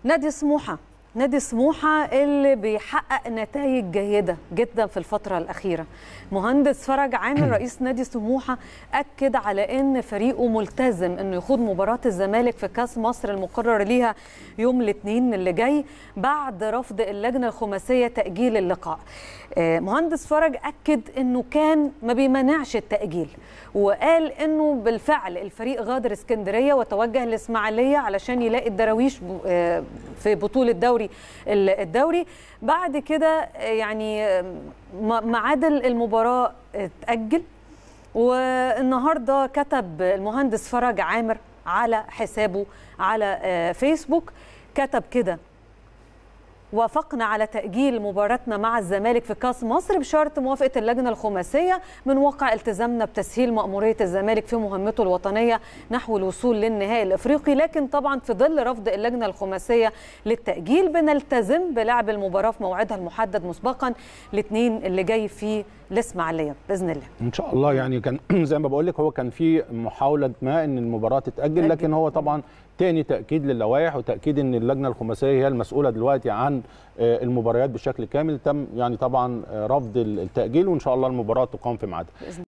نادي سموحه نادي سموحه اللي بيحقق نتائج جيده جدا في الفتره الاخيره مهندس فرج عامر رئيس نادي سموحه اكد على ان فريقه ملتزم انه يخوض مباراه الزمالك في كاس مصر المقرر ليها يوم الاثنين اللي جاي بعد رفض اللجنه الخماسيه تاجيل اللقاء مهندس فرج اكد انه كان ما بيمنعش التاجيل وقال انه بالفعل الفريق غادر اسكندريه وتوجه الاسماعيليه علشان يلاقي الدراويش في بطوله دوري الدوري بعد كده يعني ميعاد المباراه اتاجل والنهارده كتب المهندس فرج عامر على حسابه على فيسبوك كتب كده وافقنا على تأجيل مباراتنا مع الزمالك في كاس مصر بشرط موافقة اللجنة الخماسية من واقع التزامنا بتسهيل مأمورية الزمالك في مهمته الوطنية نحو الوصول للنهائي الإفريقي لكن طبعا في ظل رفض اللجنة الخماسية للتأجيل بنلتزم بلعب المباراة في موعدها المحدد مسبقا الاثنين اللي جاي في الإسماعيلية بإذن الله إن شاء الله يعني كان زي ما بقول لك هو كان في محاولة ما إن المباراة تتأجل لكن هو طبعا تاني تاكيد للوائح وتاكيد ان اللجنه الخماسيه هي المسؤوله دلوقتي عن المباريات بشكل كامل تم يعني طبعا رفض التاجيل وان شاء الله المباراه تقام في ميعادها